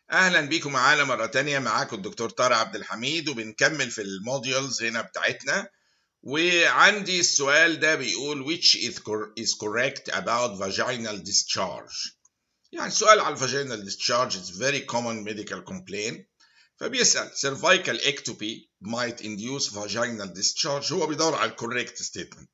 اهلا بيكم معانا مره تانية معاكم الدكتور طارق عبد الحميد وبنكمل في الموديولز هنا بتاعتنا وعندي السؤال ده بيقول which is, cor is correct about vaginal discharge يعني سؤال على vaginal discharge is very common medical complaint فبيسأل cervical ectopy might induce vaginal discharge هو بيدور على الكوريكت ستيتمنت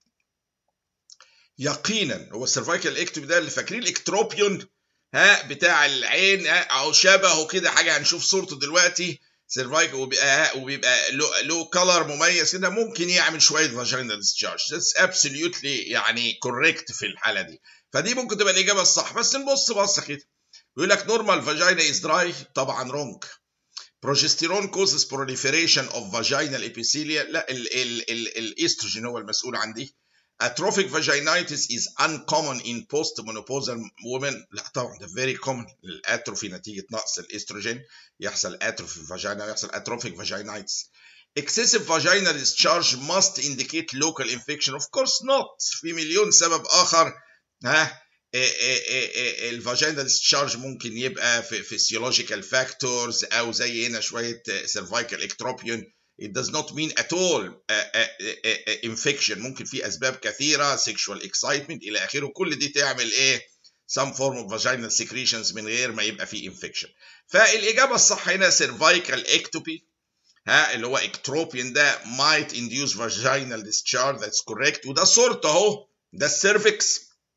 يقينا هو السيرفايكال ectopy ده اللي فاكرين الاكتروبيون ها بتاع العين او شبهه كده حاجه هنشوف صورته دلوقتي سيرفايكال وبيبقى وبيبقى له له كلر مميز كده ممكن يعمل شويه فاجينال ديسشارج ذاتس ابسوليوتلي يعني كوريكت في الحاله دي فدي ممكن تبقى الاجابه الصح بس نبص بصه كده بيقول لك نورمال فاجينا از دراي طبعا رونج بروجستيرون كوزز proliferation of vaginal epithelial لا الاستروجين هو المسؤول عن دي atrophic vaginitis is uncommon in postmenopausal women لا طبعا ده very common الاتروفي نتيجه نقص الاستروجين يحصل اتروفي في الفاجينا ويحصل atrophic vaginitis excessive vaginal discharge must indicate local infection of course not في مليون سبب اخر ها الفاجينال discharge ممكن يبقى في physiological factors او زي هنا شويه cervical ectropion it does not mean at all uh, uh, uh, infection ممكن في اسباب كثيره sexual excitement الى اخره كل دي تعمل ايه some form of vaginal secretions من غير ما يبقى في infection فالاجابه الصح هنا cervical ectopy ها اللي هو ectropion ده might induce vaginal discharge that's correct وده صورته اهو ده السيرفكس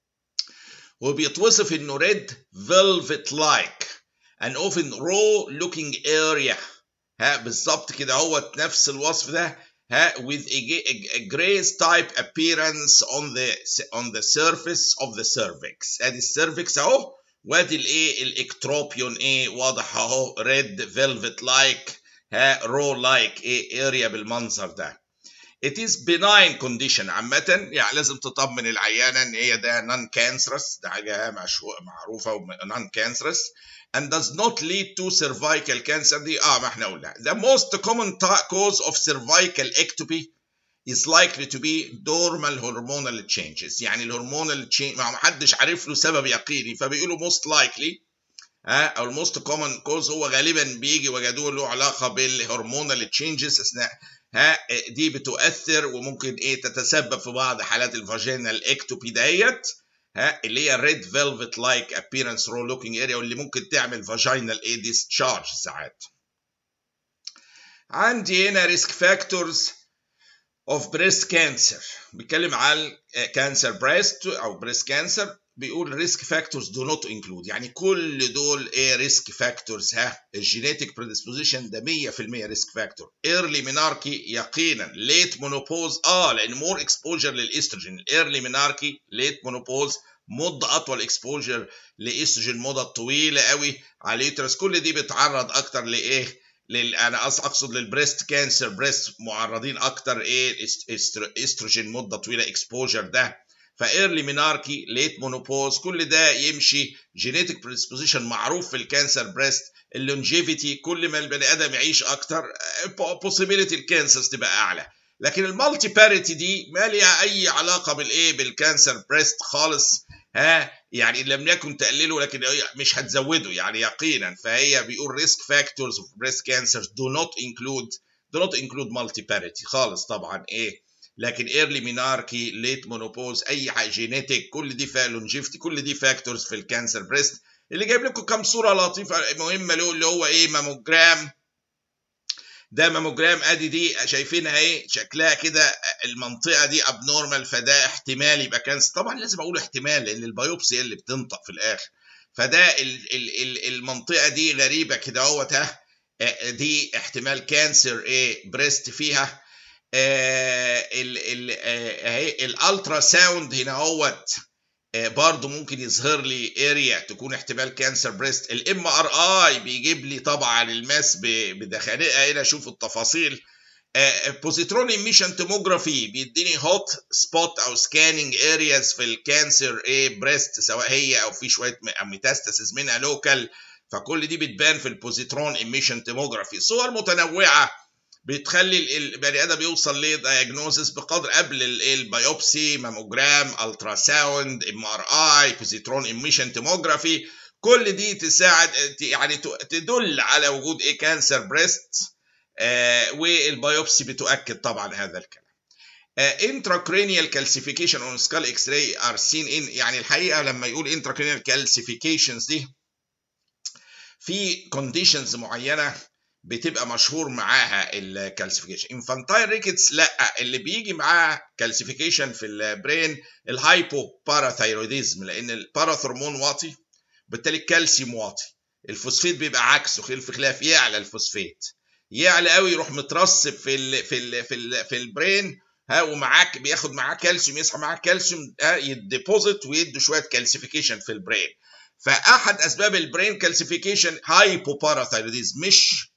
وبيتوصف انه red velvet like and often raw looking area ها بالظبط كده هو نفس الوصف ده ها with a, a, a grace type appearance on the on the surface of the cervix ادي السيرفكس اهو وادي الايه الاكتروبيون ايه واضح اهو red velvet like ها raw like ايه area بالمنظر ده It is benign condition عامة يعني لازم تطمن العيانة ان هي ده non cancerous ده حاجة معروفة non cancerous and does not lead to cervical cancer دي اه ما احنا قلنا the most common cause of cervical ectopy is likely to be normal hormonal changes يعني الهرمونال change ما حدش عارف له سبب يقيني فبيقولوا most likely ها او الموست كومن كوز هو غالبا بيجي وجدوه له علاقه بالهرمونال تشينجز اثناء ها دي بتؤثر وممكن ايه تتسبب في بعض حالات الفاجينال اكتوبي ديت ها اللي هي ريد فيلفت لايك ابييرنس رو لوكينج اريا واللي ممكن تعمل فاجينال ايه ديسشارج ساعات عندي هنا ريسك فاكتورز اوف بريست كانسر بيتكلم على كانسر بريست او بريست كانسر بيقول ريسك فاكتورز دو نوت انكلود يعني كل دول ايه ريسك فاكتورز ها الجينيتك بريدisposition ده 100% ريسك فاكتور ايرلي ميناركي يقينا ليت مونوبوز اه لان مور اكسبوجر للاستروجين الايرلي ميناركي ليت مونوبوز مده اطول اكسبوجر لاستروجين مده طويله قوي على اليوترس كل دي بتعرض اكتر لايه لل... انا اقصد للبريست كانسر بريست معرضين اكتر ايه استروجين مده طويله اكسبوجر ده فايرلي ميناركي ليت مونوبوز كل ده يمشي جينيتك بريدisposition معروف في الكانسر بريست اللونجيفيتي كل ما البني ادم يعيش اكتر possibility الكانسرز تبقى اعلى لكن المالتي باريتي دي ما ليها اي علاقه بالايه بالكانسر بريست خالص ها يعني لم يكن تقلله لكن مش هتزوده يعني يقينا فهي بيقول ريسك فاكتورز اوف بريست كانسرز دو نوت انكلود دو نوت انكلود مالتي باريتي خالص طبعا ايه لكن ايرلي ميناركي ليت مونوبوز اي حاجه جينيتك كل دي لونجيفتي كل دي فاكتورز في الكانسر بريست اللي جايب لكم كام صوره لطيفه مهمه له اللي هو ايه ماموجرام ده ماموجرام ادي دي شايفينها ايه شكلها كده المنطقه دي ابنورمال فده احتمال يبقى كانسر طبعا لازم اقول احتمال لان البيوبسي اللي بتنطق في الاخر فده ال ال ال المنطقه دي غريبه كده اهوت ها دي احتمال كانسر ايه بريست فيها الالترا ساوند هنا اهوت برضه ممكن يظهر لي اريا تكون احتمال كانسر بريست الام ار اي بيجيب لي طبعا الماس بدخانقها هنا اشوف التفاصيل بوزيترون ايميشن توموجرافي بيديني هوت سبوت او سكاننج ارياز في الكانسر ايه بريست سواء هي او في شويه ميتاستاسيس منها لوكال فكل دي بتبان في البوزيترون ايميشن توموجرافي صور متنوعه بتخلي البني ادم يوصل لدايجنوزس بقدر قبل البيوبسي ماموجرام الترا ساوند ام ار اي بوزيترون ايميشن توموجرافي كل دي تساعد يعني تدل على وجود ايه كانسر بريست آه والبيوبسي بتؤكد طبعا هذا الكلام intracranial calcification on skull x-ray are seen in يعني الحقيقه لما يقول intracranial calcifications دي في conditions معينه بتبقى مشهور معاها الكالسيفيكيشن انفانتايل ريكتس لا اللي بيجي معاه كالسيفيكيشن في البرين الهايبو باراثايروديزم لان الباراثرمون واطي بالتالي الكالسيوم واطي الفوسفيت بيبقى عكسه خلاف خلاف يعلى الفوسفيت يعلى قوي يروح مترسب في ال في ال في ال في البرين ها ومعاك بياخد معاه كالسيوم يصحى معاه كالسيوم يديبوزيت ويدوا شويه كالسيفيكيشن في البرين فاحد اسباب البرين كالسيفيكيشن هايبوباراثايروديزم مش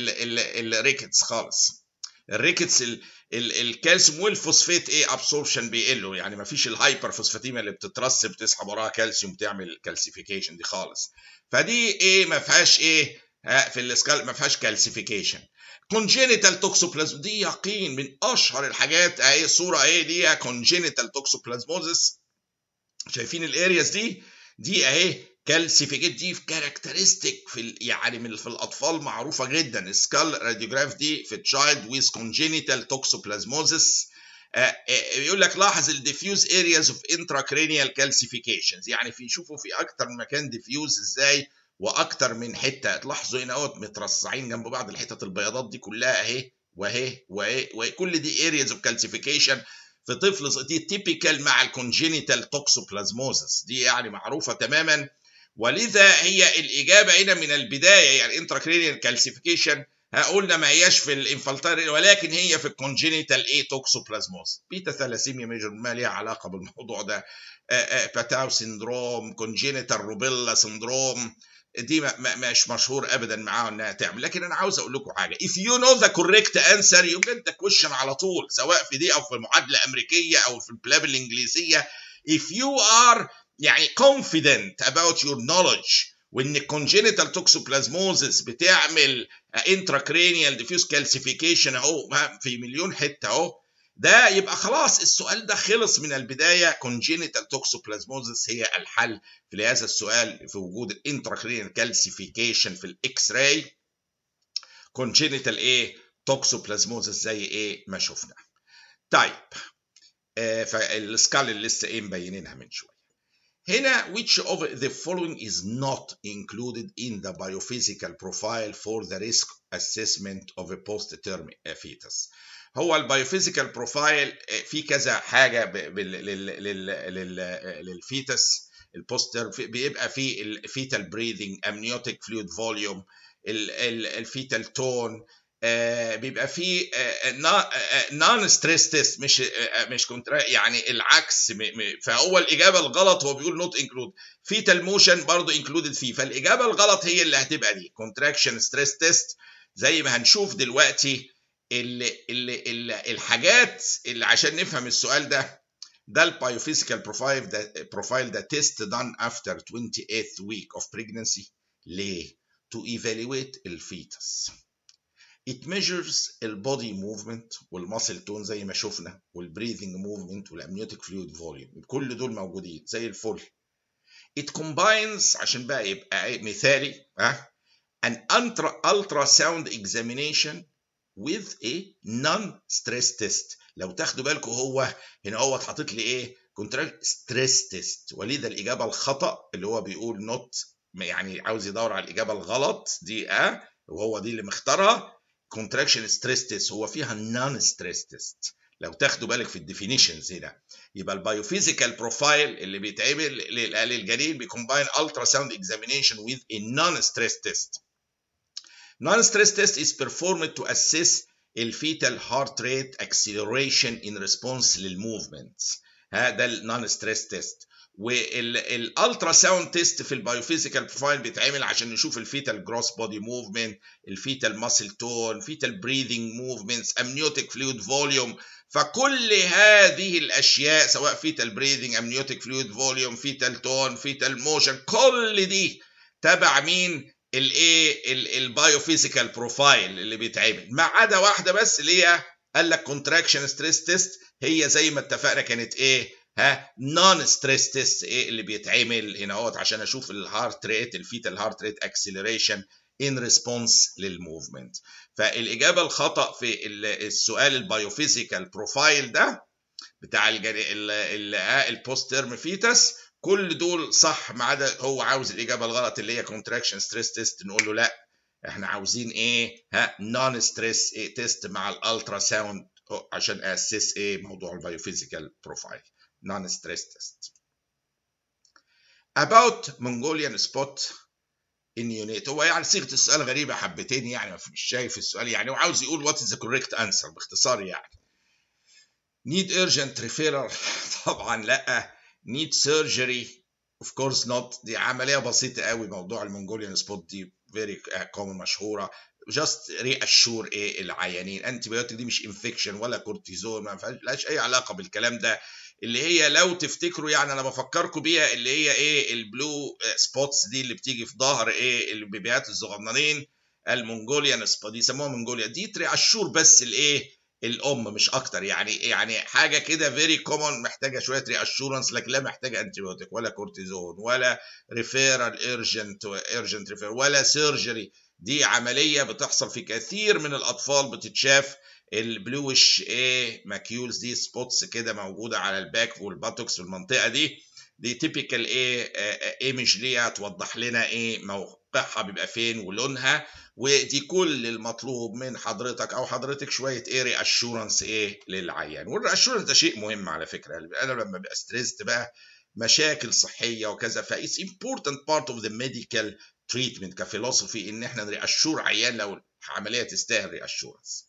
الريكتس خالص الريكتس الكالسيوم والفوسفات ايه ابسوربشن بيقلوا يعني ما فيش الهايبر فوسفاتيميا اللي بتترسب تسحب وراها كالسيوم تعمل كالسيفيكيشن دي خالص فدي ايه ما فيهاش ايه في السكال ما فيهاش كالسيفيكيشن كونجينيتال توكسوبلازم دي يقين من اشهر الحاجات اهي الصوره اهي دي كونجينيتال توكسوبلازموزس شايفين الارياز دي دي اهي كالسيفيكيت دي في كاركترستيك في يعني من في الاطفال معروفه جدا السكال راديوجراف دي في تشايلد ويز كونجينيتال توكسوبلازموزس يقول لك لاحظ الديفيوز ارياز اوف انتراكرينيال كالسيفيكيشنز يعني في شوفوا في اكتر من مكان ديفيوز ازاي واكتر من حته تلاحظوا هنا اهوت مترصعين جنب بعض الحتت البياضات دي كلها اهي واهي واهي واهي كل دي ارياز اوف كالسيفيكيشن في طفل دي تيبيكال مع الكونجينيتال توكسوبلازموزس دي يعني معروفه تماما ولذا هي الاجابه هنا من البدايه يعني انتراكرينيال كالسيفيكيشن قلنا ما هياش في الانفلتار ولكن هي في الكونجينيتال اي توكسوبلازموز بيتا ثالاسيميا ميجر ما ليها علاقه بالموضوع ده باتاو سندروم كونجينيتال روبيلا سندروم دي مش مشهور ابدا معاها انها تعمل لكن انا عاوز اقول لكم حاجه if you know the correct answer you get the question على طول سواء في دي او في معادله امريكيه او في البلاب الانجليزيه if you are يعني confident about your knowledge وان congenital toxoplasmosis بتعمل intracranial diffuse calcification اهو في مليون حته اهو ده يبقى خلاص السؤال ده خلص من البدايه congenital toxoplasmosis هي الحل في هذا السؤال في وجود الانتراكرينيال كالسيفيكيشن في الاكس راي congenital ايه toxoplasmosis زي ايه ما شفنا طيب آه فالسكال اللي لسه ايه مبينينها من شويه هنا which of the following is not included in the biophysical profile for the risk assessment of a post-term fetus هو البايوفيزيكال بروفايل في كذا حاجه للفيتس البوستر بيبقى في الفيتال بريذنج امنيوتيك فلويد فوليوم الفيتال تون بيبقى في نون ستريس تيست مش مش كونترا يعني العكس فهو الاجابه الغلط هو بيقول نوت انكلود فيتال موشن برضه انكلودد فيه فالاجابه الغلط هي اللي هتبقى دي كونتراكشن ستريس تيست زي ما هنشوف دلوقتي ال ال ال الحاجات اللي عشان نفهم السؤال ده ده البايوفيزيكال بروفايل ده بروفايل ده تيست دان افتر 28th week of pregnancy ليه؟ to evaluate الفيتس It measures البودي موفمنت والماسل تون زي ما شفنا والبريذنج موفمنت والامنيوتيك فلويد فوليوم كل دول موجودين زي الفل It combines عشان بقى يبقى مثالي ها an ultrasound examination with a non-stress test لو تاخدوا بالكم هو هنا هو حاطط لي ايه كونتراكت ستريس تيست ولذا الاجابه الخطا اللي هو بيقول نوت يعني عاوز يدور على الاجابه الغلط دي اه وهو دي اللي مختارها كونتراكشن ستريس تيست هو فيها نون ستريس تيست لو تاخدوا بالك في الديفينيشنز هنا يبقى البايوفيزيكال بروفايل اللي بيتعمل للجنين بيكومباين الترا ساوند اكزامينيشن with a non stress test Non-stress test is performed to assess الفيتال heart rate acceleration in response للموفمنت هذا النون ستريس تيست والالترا ساوند تيست في البايوفيزيكال بروفايل بيتعمل عشان نشوف الفيتال جروس بودي موفمنت الفيتال ماسل تون فيتال بريذنج موفمنتس امنيوتيك فلويد فوليوم فكل هذه الاشياء سواء فيتال بريذنج امنيوتيك فلويد فوليوم فيتال تون فيتال موشن كل دي تبع مين الايه البايوفيزيكال بروفايل اللي بيتعمل ما عدا واحده بس اللي هي قال لك كونتراكشن ستريس تيست هي زي ما اتفقنا كانت ايه ها نون ستريس تيست ايه اللي بيتعمل هنا اهوت عشان اشوف الهارت ريت الفيتال هارت ريت اكسلريشن ان ريسبونس للموفمنت فالاجابه الخطا في السؤال البايوفيزيكال بروفايل ده بتاع البوست تيرم فيتس كل دول صح ما عدا هو عاوز الاجابه الغلط اللي هي كونتراكشن ستريس تيست نقول له لا احنا عاوزين ايه ها نون ستريس ايه تيست مع الالترا ساوند عشان اسس ايه موضوع البايوفيزيكال بروفايل نون ستريس تيست about Mongolian spot in unit هو يعني صيغه السؤال غريبه حبتين يعني مش شايف السؤال يعني هو عاوز يقول what is the correct answer باختصار يعني need urgent referral طبعا لا need surgery of course not دي عمليه بسيطه قوي موضوع المونجوليان سبوت دي فيري كومن مشهوره جاست ري اشور ايه العيانين انتي بيوتيك دي مش انفكشن ولا كورتيزون ما فيهاش اي علاقه بالكلام ده اللي هي لو تفتكروا يعني انا بفكركم بيها اللي هي ايه البلو سبوتس دي اللي بتيجي في ظهر ايه البيبيات الصغننين المونجوليان سبوت دي يسموها مونجوليا دي تري اشور بس الايه الام مش اكتر يعني يعني حاجه كده فيري كومون محتاجه شويه ري اشورنس لكن لا محتاجه انتيبيوتيك ولا كورتيزون ولا ريفيرال ايرجنت ايرجنت ريفير ولا سيرجري دي عمليه بتحصل في كثير من الاطفال بتتشاف البلوش ايه ماكيولز دي سبوتس كده موجوده على الباك والباتوكس في المنطقه دي دي تيبيكال ايه ايمج ليها توضح لنا ايه موقعها بيبقى فين ولونها ودي كل المطلوب من حضرتك او حضرتك شويه ايه ري اشورنس ايه للعيان والاشورنس ده شيء مهم على فكره انا لما ببقى ستريسد بقى مشاكل صحيه وكذا فايتس important part of the medical treatment كفيلوسفي ان احنا نري اشور عيان لو العمليه تستاهل ري اشورنس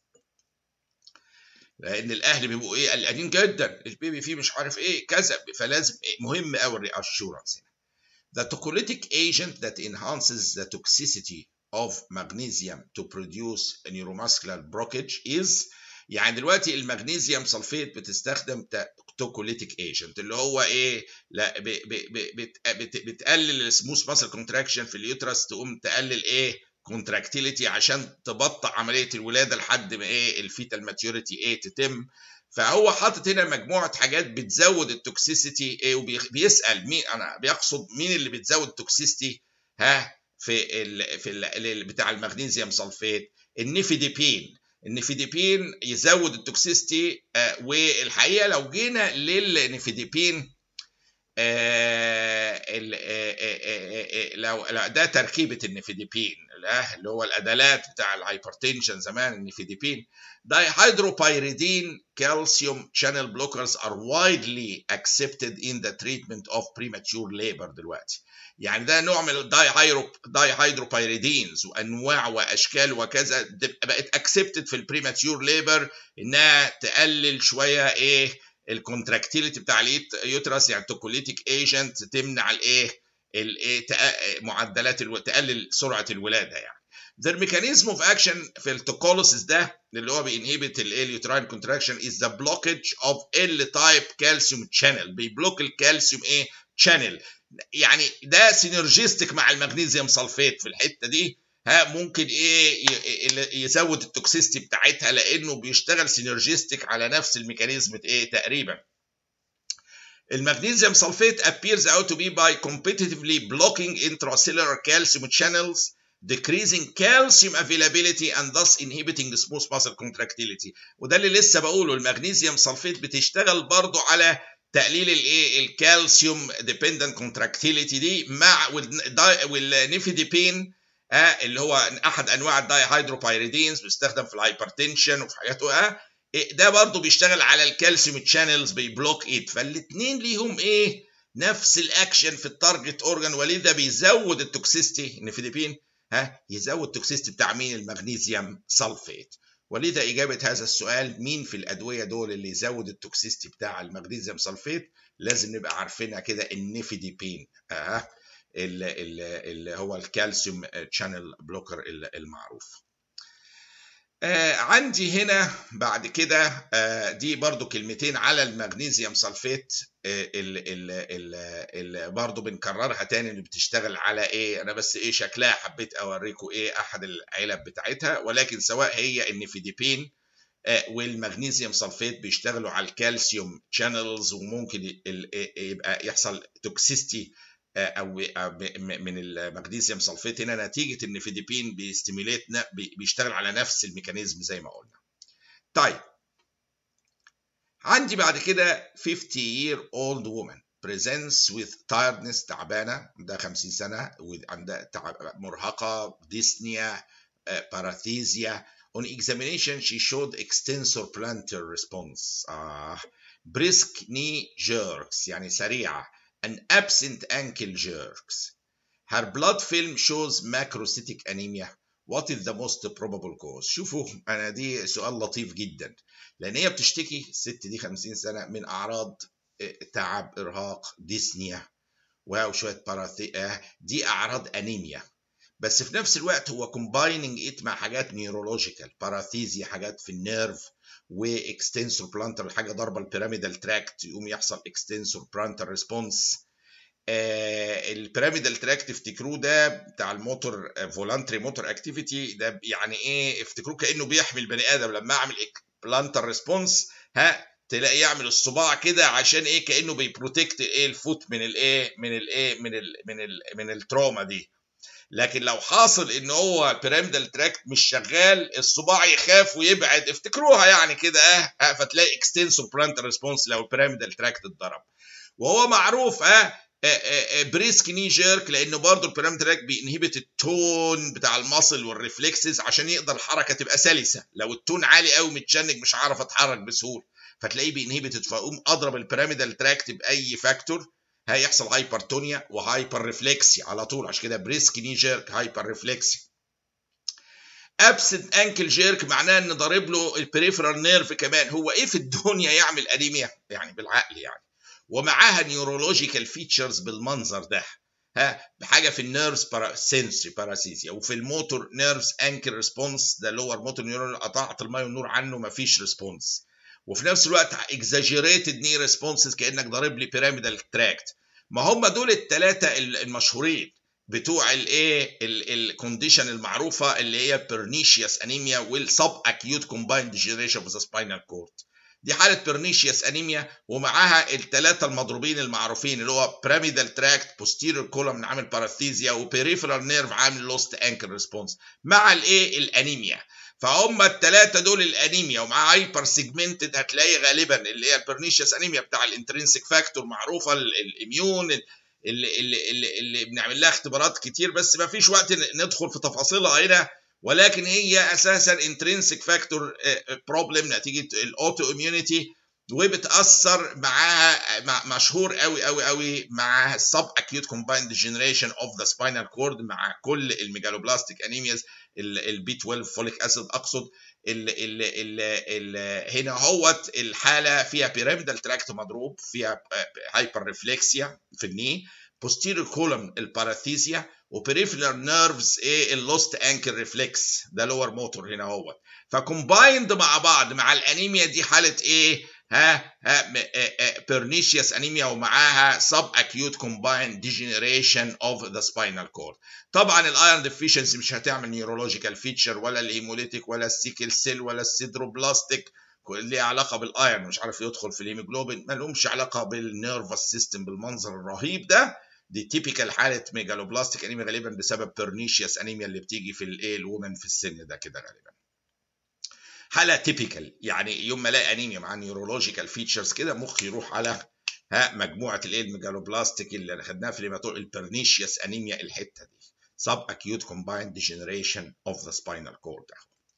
لان الاهل بيبقوا ايه قلقانين جدا البيبي فيه مش عارف ايه كذا فلازم إيه مهم قوي الري اشورنس The tocolytic agent that enhances the toxicity of magnesium to produce a neuromuscular blockage is يعني دلوقتي المغنيسيوم سلفيت بتستخدم توكوليتيك ايجنت اللي هو ايه لا ب ب ب بت بتقلل السموث ماسل كونتراكشن في اليوترس تقوم تقلل ايه كونتراكتيليتي عشان تبطئ عمليه الولاده لحد ما ايه الفيتال ماتيوريتي ايه تتم فهو حاطط هنا مجموعه حاجات بتزود التوكسيسيتي ايه وبيسال مين انا بيقصد مين اللي بتزود التوكسيسيتي ها في ال في ال بتاع المغنيسيوم سلفيت النيفيديبين النيفيديبين يزود التوكسيستي آه والحقيقه لو جينا للنيفيديبين آه آه لو ده تركيبه النيفيديبين اللي هو الادلات بتاع الهايبرتنشن زمان النيفيديبين dihydropyridine calcium channel blockers are widely accepted in the treatment of premature labor دلوقتي يعني ده نوع من الدايهيدروبيريدينز وانواع واشكال وكذا بقت اكسبتد في البريماتيور ليبر انها تقلل شويه ايه الكونتراكتيليتي بتاع اليوترس يعني توكوليتيك ايجنت تمنع الايه الايه معدلات الو... تقلل سرعه الولاده يعني The mechanism of action في التوكوليسيس ده اللي هو بينهبت اليوتراين كونتراكشن is the blockage of L-type calcium channel بيبلوك الكالسيوم ايه channel يعني ده سينرجيستك مع المغنيسيوم سلفيت في الحته دي ها ممكن ايه يزود التوكسيستي بتاعتها لانه بيشتغل سينرجيستك على نفس الميكانيزم ايه تقريبا المغنيسيوم سلفيت appears out to be by competitively blocking intracellular calcium channels decreasing calcium availability and thus inhibiting the smooth muscle contractility وده اللي لسه بقوله المغنيسيوم سلفيت بتشتغل برضو على تقليل الايه الكالسيوم ديبندنت كونتراكتيليتي دي مع والنيفيديبين آه اللي هو احد انواع الدايهيدروبيريدينز بيستخدم في الهايبرتنشن وفي حاجاته اه ده برضه بيشتغل على الكالسيوم تشانلز بيبلوك ايت فالاثنين ليهم ايه نفس الاكشن في التارجت اورجان ولذا بيزود التوكسيستي النيفيديبين ها يزود التوكسيستي بتاع مين المغنيسيوم سلفيت ولذا إجابة هذا السؤال مين في الأدوية دول اللي يزود التوكسيستي بتاع المغنيسيوم سلفيت لازم نبقى عارفينها كده النيفيديبين آه اللي هو الكالسيوم تشانل بلوكر المعروف آه عندي هنا بعد كده آه دي برضو كلمتين على المغنيسيوم سلفيت آه اللي برضو بنكررها تاني اللي بتشتغل على ايه انا بس ايه شكلها حبيت اوريكم ايه احد العلب بتاعتها ولكن سواء هي النيفيديبين والمغنيسيوم سلفيت بيشتغلوا على الكالسيوم شانلز وممكن يبقى يحصل توكسيستي او من المغنيسيوم سلفيت هنا نتيجه ان فيديبين بيستيميليت بيشتغل على نفس الميكانيزم زي ما قلنا. طيب عندي بعد كده 50 year old woman presents with tiredness تعبانه عندها 50 سنه عندها مرهقه ديسنيا باراثيزيا On examination, she showed extensor plantar response. Uh, brisk knee jerks, يعني سريعة. And absent ankle jerks. Her blood film shows macrocytic anemia. What is the most probable cause? شوفوا أنا دي سؤال لطيف جدا. لأن هي بتشتكي الست دي 50 سنة من أعراض تعب إرهاق ديسنيا وشوية باراثي دي أعراض أنيميا. بس في نفس الوقت هو كومبايننج ات مع حاجات نيورولوجيكال باراثيزيا حاجات في النيرف واكستنسور بلانتر حاجه ضربه البيراميدال تراكت يقوم يحصل اكستنسور بلانتر ريسبونس البيراميدال تراكت افتكروه ده بتاع الموتور فولانتري موتور اكتيفيتي ده يعني ايه افتكروه كانه بيحمي البني ادم لما اعمل بلانتر ريسبونس ها تلاقيه يعمل الصباع كده عشان ايه كانه بيبروتكت ايه الفوت من الايه من الايه من ال من ال من التروما دي لكن لو حاصل ان هو البيراميدال تراكت مش شغال الصباع يخاف ويبعد افتكروها يعني كده اه فتلاقي اكستنسور بلانتر ريسبونس لو البيراميدال تراكت اتضرب وهو معروف اه بريسك ني جيرك لانه برضه البيراميدال تراكت بينهبت التون بتاع المصل والريفلكسز عشان يقدر الحركه تبقى سلسه لو التون عالي قوي متشنج مش هعرف اتحرك بسهوله فتلاقيه بينهبت فاقوم اضرب البيراميدال تراكت باي فاكتور هيحصل هايبرتونيا وهايبر ريفلكسي على طول عشان كده بريسك ني جيرك هايبر ريفلكسي ابسنت انكل جيرك معناه ان ضارب له البريفرال نيرف كمان هو ايه في الدنيا يعمل انيميا يعني بالعقل يعني ومعاها نيورولوجيكال فيتشرز بالمنظر ده ها بحاجه في النيرفز بارا سنسري باراسيزيا وفي الموتور نيرفز انكل ريسبونس ده لور موتور نيورون قطعت الميه والنور عنه مفيش ريسبونس وفي نفس الوقت اكزاجيريتد ني ريسبونسز كانك ضارب لي بيراميدال تراكت ما هم دول الثلاثه المشهورين بتوع الايه الكونديشن المعروفه اللي هي بيرنيشيوس انيميا والسب اكيوت كومبايند ديجنريشن اوف ذا سباينال كورد دي حاله بيرنيشيوس انيميا ومعاها الثلاثه المضروبين المعروفين اللي هو بيراميدال تراكت بوستيريور كولوم عامل باراثيزيا وبيريفرال نيرف عامل لوست انكل ريسبونس مع الايه الانيميا فهم الثلاثه دول الانيميا ومع هايبر سيجمنتد هتلاقي غالبا اللي هي البرنيشيوس انيميا بتاع الانترنسيك فاكتور معروفه الاميون اللي, اللي, اللي, اللي بنعمل لها اختبارات كتير بس ما فيش وقت ندخل في تفاصيلها هنا ولكن هي اساسا انترنسيك فاكتور بروبلم نتيجه الاوتو اميونيتي وبتاثر معاها مع مشهور قوي قوي قوي مع السب اكيوت كومبايند جنريشن اوف ذا سباينال كورد مع كل الميجالوبلاستيك انيمياز البي 12 فوليك اسيد اقصد ال ال ال ال هنا هوت الحاله فيها بيراميدال تراكت مضروب فيها هايبر ريفلكسيا في الني posterior column الباراثيزيا وبريفرال نيرفز ايه اللوست انكل ريفلكس ده لور موتور هنا هوت فكومبايند مع بعض مع الانيميا دي حاله ايه ها ها بيرنيشيوس انيميا ومعاها سب اكيوت كومبايند ديجنريشن اوف ذا سباينال كورد طبعا الايرون ديفيشنسي مش هتعمل نيورولوجيكال فيتشر ولا الهيموليتيك ولا السيكل سيل ولا السيدروبلاستيك ليه علاقه بالايرون مش عارف يدخل في الهيموجلوبين ما لهمش علاقه بالنيرفس سيستم بالمنظر الرهيب ده دي تيبيكال حاله ميجالوبلاستيك انيميا غالبا بسبب بيرنيشيوس انيميا اللي بتيجي في الايه الومن في السن ده كده غالبا حاله تيبيكال يعني يوم ما الاقي انيميا مع نيورولوجيكال فيتشرز كده مخي يروح على ها مجموعه الايه الميجالوبلاستيك اللي خدناها في الهيماتول البرنيشيوس انيميا الحته دي sub acute combined degeneration of the spinal cord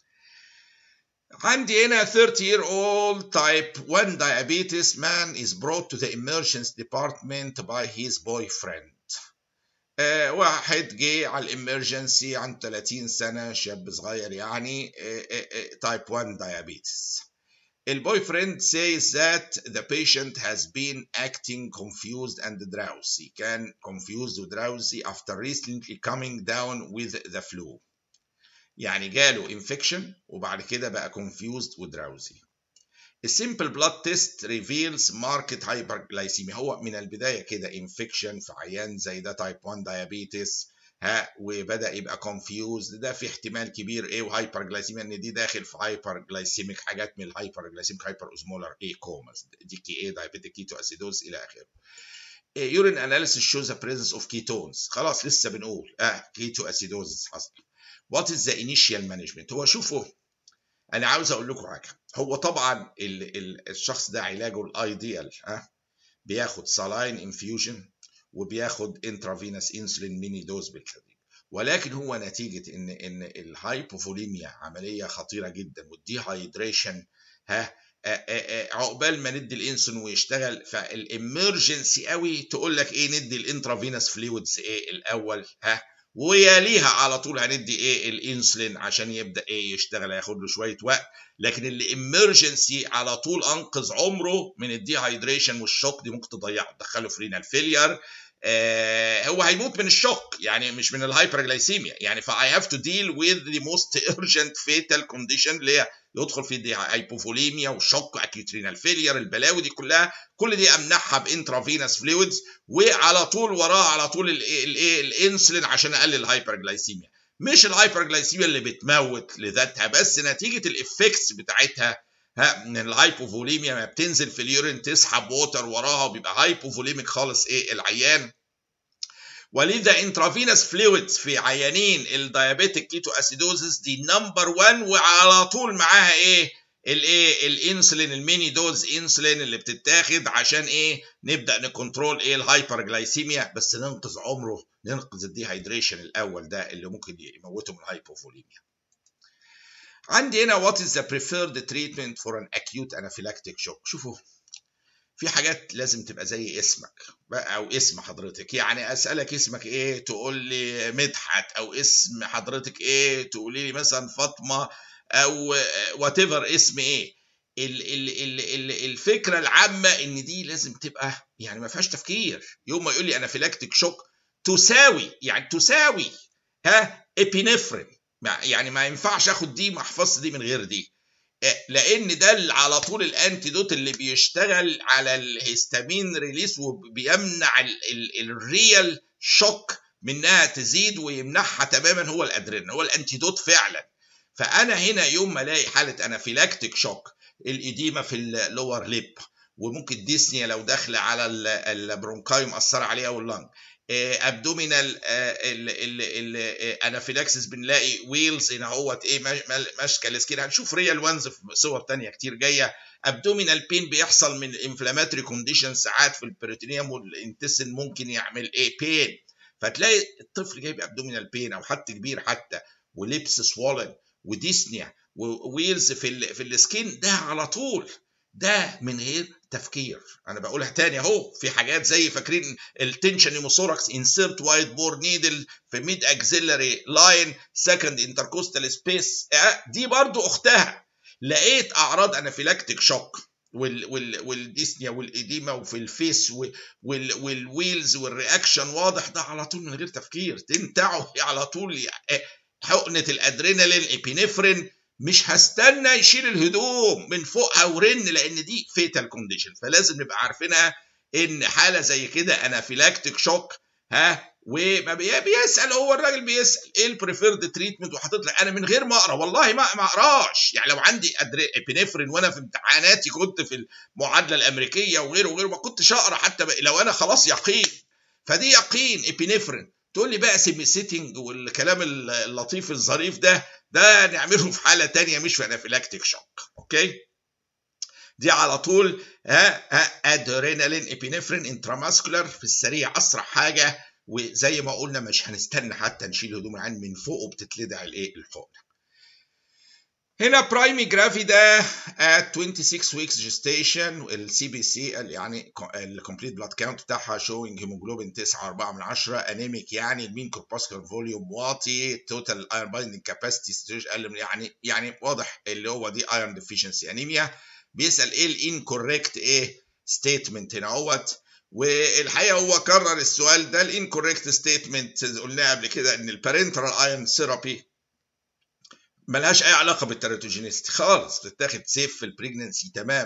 عندي هنا 30 year old type 1 diabetes man is brought to the emergency department by his boyfriend آه واحد جه على الامرجنسي عن 30 سنه شاب صغير يعني تايب 1 diabetes البوي فريند says that the patient has been acting confused and drowsy كان confused و drowsy after recently coming down with the flu يعني جاله infection وبعد كده بقى confused و drowsy السيمبل بلاد تيست ريفيلز ماركت هايبرجلايسيميا هو من البدايه كده انفكشن في عيان زي ده تايب 1 دايابيتس ها وبدا يبقى كونفيوزد ده في احتمال كبير ايه وهايبر جلايسيميا ان دي داخل في هايبر جلايسيميك حاجات من الهايبر جلايسيميك هايبر اوزمولار ايه كوماس دي كي ايه دايابيتيك كيتو اسيدوز الى اخره يورين اناليسيس شوز ذا بريزنس اوف كيتونز خلاص لسه بنقول اه كيتو اسيدوز حصل وات از ذا انيشال مانجمنت هو شوفوا انا عاوز اقول لكم حاجه هو طبعا ال ال الشخص ده علاجه الايديال ها بياخد سالاين انفيوجن وبياخد انترافينوس انسولين ميني دوز بالتدريج ولكن هو نتيجه ان ان الهايبوفوليميا عمليه خطيره جدا والديهايدريشن ها عقبال ما ندي الانسولين ويشتغل فالامرجنسي قوي تقول لك ايه ندي الانترافينوس فلويدز ايه الاول ها ويليها على طول هندي ايه الانسولين عشان يبدا ايه يشتغل هياخد له شويه وقت لكن اللي امرجنسي على طول انقذ عمره من الديهايدريشن والشوك دي ممكن تضيعه تدخله في رينال فيلير آه هو هيموت من الشوك يعني مش من الهايبرجلايسيميا يعني فاي هاف تو ديل وذ ذا موست urgent فيتال كونديشن اللي هي يدخل في دي هايبوفوليميا والشوك اكيوت رينال فيلير البلاوي دي كلها كل دي امنعها بانترافينوس فلويدز وعلى طول وراه على طول الايه الانسولين عشان اقلل الهايبرجلايسيميا مش الهايبرجلايسيميا اللي بتموت لذاتها بس نتيجه الافكتس بتاعتها ها من الهايبوفوليميا ما بتنزل في اليورين تسحب ووتر وراها وبيبقى هايبوفوليميك خالص ايه العيان ولذا انترافينوس فلويدز في عيانين الديابيتيك كيتو اسيدوزس دي نمبر 1 وعلى طول معاها ايه الايه الانسولين الميني دوز انسولين اللي بتتاخد عشان ايه نبدا نكنترول ايه الهايبرجلايسيميا بس ننقذ عمره ننقذ الديهايدريشن الاول ده اللي ممكن يموته من الهايبوفوليميا عندي هنا what is the preferred treatment for an acute anaphylactic shock شوفوا في حاجات لازم تبقى زي اسمك او اسم حضرتك يعني اسالك اسمك ايه تقول لي مدحت او اسم حضرتك ايه تقولي لي مثلا فاطمه او وات ايفر اسم ايه ال ال ال ال الفكره العامه ان دي لازم تبقى يعني ما فيهاش تفكير يوم ما يقول لي انافيلاكتيك شوك تساوي يعني تساوي ها ابينفرين يعني ما ينفعش اخد دي محفظه دي من غير دي لان ده على طول الانتيدوت اللي بيشتغل على الهستامين ريليس وبيمنع الريال شوك منها تزيد ويمنعها تماما هو الادرينالين هو الانتيدوت فعلا فانا هنا يوم ما الاقي حاله انافيلاكتيك شوك الاديمه في اللور ليب وممكن ديسنيا لو داخله على البرونكاي مأثره عليها واللنج ابدومينال الانافيلاكسس بنلاقي ويلز هنا اهوت ايه ماسكه السكين هنشوف ريال وانز في صور تانية كتير جايه ابدومينال بين بيحصل من الانفلاماتوري كونديشن ساعات في البريتونيوم والانتستين ممكن يعمل ايه بين فتلاقي الطفل جايب ابدومينال بين او حتى كبير حتى ولبس سوالن وديسنيا وويلز في ال في السكين ده على طول ده من غير تفكير انا بقولها تاني اهو في حاجات زي فاكرين التنشن نيموثوركس انسيرت وايت بور نيدل في ميد اكسيلري لاين سكند انتركوستال سبيس دي برضو اختها لقيت اعراض انافيلاكتيك شوك وال وال والديسنيا والاديما وفي الفيس وال والويلز والرياكشن واضح ده على طول من غير تفكير تنتعه على طول حقنه الادرينالين ابينفرين مش هستنى يشيل الهدوم من فوقها ورن لان دي فيتال كونديشن فلازم نبقى عارفينها ان حاله زي كده انافيلاكتيك شوك ها وما بيسال هو الراجل بيسال ايه البريفيرد تريتمنت وحاطط لك انا من غير ما اقرا والله ما ما اقراش يعني لو عندي ابنفرين وانا في امتحاناتي كنت في المعادله الامريكيه وغيره وغيره ما كنتش اقرا حتى لو انا خلاص يقين فدي يقين ابنفرين تقول لي بقى سيمي سيتنج والكلام اللطيف الظريف ده ده نعمله في حاله تانية مش في انافيلاكتيك شوك اوكي دي على طول ها ها ادرينالين ابينفرين انتراماسكولار في السريع اسرع حاجه وزي ما قلنا مش هنستنى حتى نشيل هدوم العين من فوق وبتتلدع الايه الحقنه هنا برايمي جرافي ده at 26 weeks gestation السي بي سي يعني الكومبليت بلاد كاونت بتاعها شوينج هيموجلوبين 9.4 من 10 انيميك يعني المين كورباسكولار فوليوم واطي توتال ايرون بايندنج كاباسيتي اقل من يعني يعني واضح اللي هو دي ايرون ديفيشنسي انيميا بيسال ايه الانكوريكت ايه ستيتمنت هنا اهوت والحقيقه هو كرر السؤال ده الانكوريكت ستيتمنت قلناه قبل كده ان البارنترال ايرون ثيرابي ملهاش اي علاقه بالتراتوجينيست خالص بتتاخد سيف في البريجننسي تماما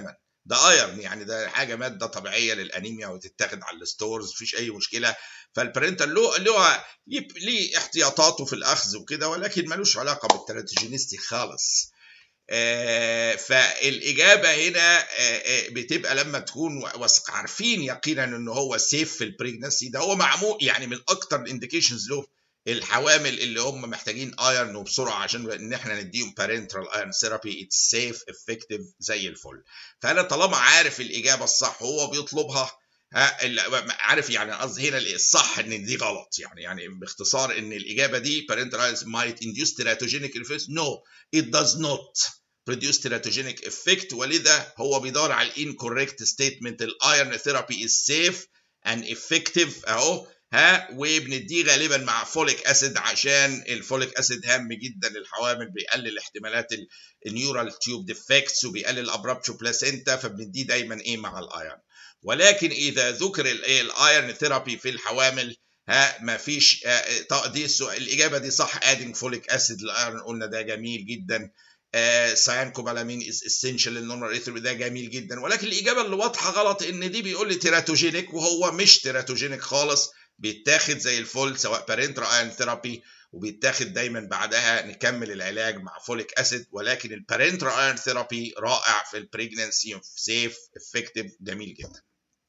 ده ايرن يعني ده حاجه ماده طبيعيه للانيميا وتتاخد على الستورز مفيش اي مشكله فالبرنتال له له ليه احتياطاته في الاخذ وكده ولكن ملوش علاقه بالتراتوجينيستي خالص آه فالاجابه هنا آه آه بتبقى لما تكون عارفين يقينا ان هو سيف في البريجنسي ده هو معمول يعني من اكتر الانديكيشنز له الحوامل اللي هم محتاجين ايرن وبسرعه عشان ان احنا نديهم بارنترال ايرن ثيرابي اتس سيف افكتيف زي الفل فانا طالما عارف الاجابه الصح وهو بيطلبها ها عارف يعني قصدي هنا الصح ان دي غلط يعني يعني باختصار ان الاجابه دي parental might induce teratogenic effects no it does not produce teratogenic effect ولذا هو بيدور على الانكوريكت ستيتمنت الايرن ثيرابي از سيف and effective اهو ها وبنديه غالبا مع فوليك اسيد عشان الفوليك اسيد هام جدا للحوامل بيقلل احتمالات النيورال تيوب ديفكتس وبيقلل الابرابتشو بلاسينتا فبنديه دايما ايه مع الايرن ولكن اذا ذكر الايرن ثيرابي في الحوامل ها ما فيش دي الاجابه دي صح ادنج فوليك اسيد للايرن قلنا ده جميل جدا سايانكوبالامين از اسينشال للنورمال اريثرو ده جميل جدا ولكن الاجابه اللي واضحه غلط ان دي بيقول لي تيراتوجينيك وهو مش تيراتوجينيك خالص بيتاخد زي الفل سواء بارنترا ايرن ثيرابي وبيتاخد دايما بعدها نكمل العلاج مع فوليك اسيد ولكن البارنترا ايرن ثيرابي رائع في البريجننسي سيف افكتيف جميل جدا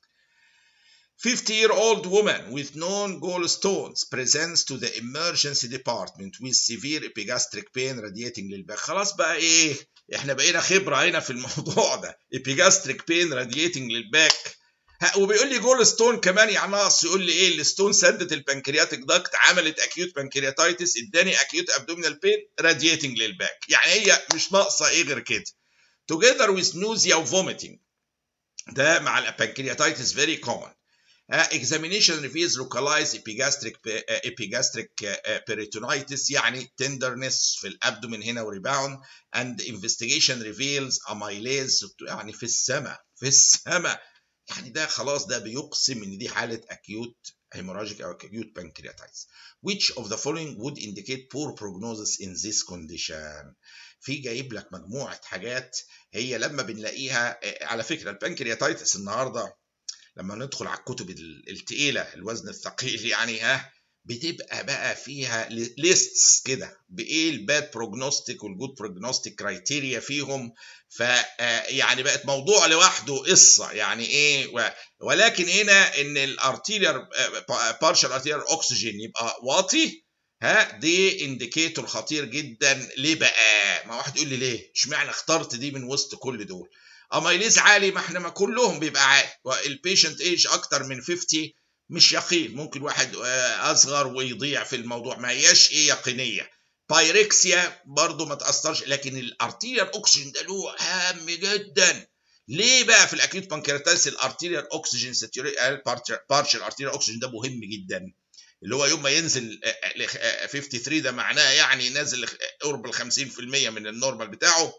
50 year old woman with known gallstones presents to the emergency department with severe epigastric pain radiating للباك خلاص بقى ايه احنا بقينا خبره هنا في الموضوع ده epigastric pain radiating للباك وبيقول لي جول ستون كمان يعني ناقص يقول لي ايه الستون سدت البنكرياتيك داكت عملت اكيوت بنكرياتايتس اداني اكيوت ابدومينال بين رادياتنج للباك يعني هي مش ناقصه ايه غير كده together with nausea و vomiting ده مع البنكرياتايتس very common Uh, examination reveals localized epigastric uh, epigastric uh, peritonitis يعني tenderness في الابدومين هنا وريباوند and investigation reveals amylase يعني في السماء في السماء يعني ده خلاص ده بيقسم ان دي حاله acute hemorrhagic او acute pancreatitis which of the following would indicate poor prognosis in this condition في جايب لك مجموعه حاجات هي لما بنلاقيها على فكره البنكرياتايتس النهارده لما ندخل على الكتب التقيلة الوزن الثقيل يعني ها بتبقى بقى فيها ليستس كده بايه الباد بروجنوستيك والجود بروجنوستيك كرايتيريا فيهم ف يعني بقت موضوع لوحده قصه يعني ايه ولكن هنا ان الارتيريال بارشال ارتيريال اوكسجين يبقى واطي ها دي انديكيتور خطير جدا ليه بقى؟ ما واحد يقول لي ليه؟ اشمعنى اخترت دي من وسط كل دول؟ اميليز عالي ما احنا ما كلهم بيبقى عالي والبيشنت ايج اكتر من 50 مش يقين ممكن واحد اصغر ويضيع في الموضوع ما هياش ايه يقينيه بايركسيا برضو ما تاثرش لكن الارتيريال اوكسجين ده له هام جدا ليه بقى في الاكيوت بانكرياتايتس الارتيريال اوكسجين بارشال ارتيريال اوكسجين ده مهم جدا اللي هو يوم ما ينزل 53 ده معناه يعني نازل قرب ال 50% من النورمال بتاعه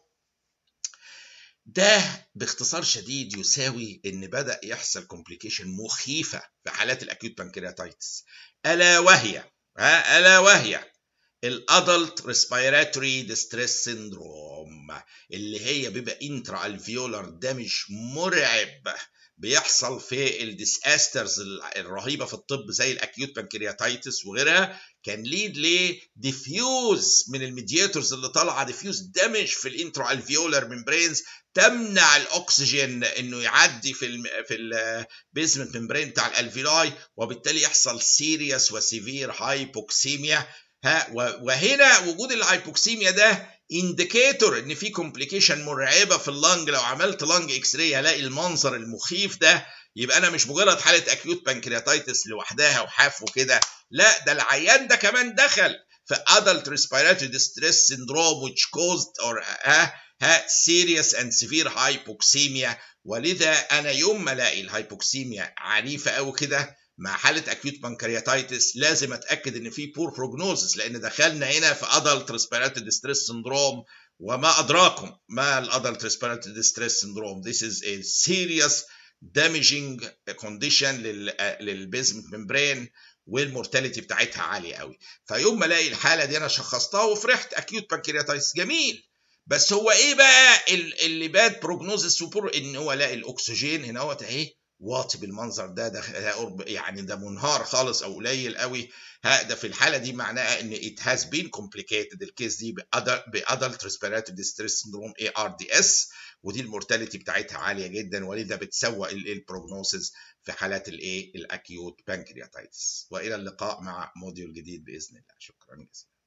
ده باختصار شديد يساوي ان بدا يحصل كومبليكيشن مخيفه في حالات الاكيوت بانكرياتايتس الا وهي ها الا وهي الادلت ريسبيراتوري ديستريس سيندروم اللي هي بيبقى انترا الفيولار دامج مرعب بيحصل في الديساسترز الرهيبه في الطب زي الاكيوت بانكرياتايتس وغيرها كان ليد لديفيوز من الميدياتورز اللي طالعه ديفيوز دامج في الانترا الفيولار ممبرينز تمنع الاكسجين انه يعدي في ال في البيزمنت ممبرين بتاع الالفيلاي وبالتالي يحصل سيريس وسيفير هايبوكسيميا ها وهنا وجود الهايبوكسيميا ده انديكيتور ان في كومبليكيشن مرعبه في اللنج لو عملت لنج اكس راي هلاقي المنظر المخيف ده يبقى انا مش مجرد حاله اكيوت بانكرياتايتس لوحدها وحاف وكده لا ده العيان ده كمان دخل في adult respiratory distress syndrome which caused or ها ها serious and severe hypoxemia ولذا انا يوم ما الاقي الهايبوكسيميا عنيفه قوي كده مع حاله اكيوت بانكرياتايتس لازم اتاكد ان في بور بروجنوزس لان دخلنا هنا في ادلت ريسبيراتوري ديستريس سندروم وما ادراكم ما الادلت ريسبيراتوري ديستريس سندروم this is a serious damaging condition للبيزمنت ممبرين والمورتاليتي بتاعتها عاليه قوي فيوم ما الاقي الحاله دي انا شخصتها وفرحت اكيوت بانكرياتايتس جميل بس هو ايه بقى اللي باد بروجنوزس سوبر ان هو لاقي الاكسجين هنا اهوت اهي واطي بالمنظر ده ده يعني ده منهار خالص او قليل قوي ده في الحاله دي معناها ان it has been complicated الكيس دي بادلت ريسبيراتوري ديستريس سندروم اي ار دي اس ودي المورتاليتي بتاعتها عاليه جدا ولذا بتسوق البروجنوسيس في حالات الايه الاكيوت بانكرياتايتس والى اللقاء مع موديول جديد باذن الله شكرا جزيلا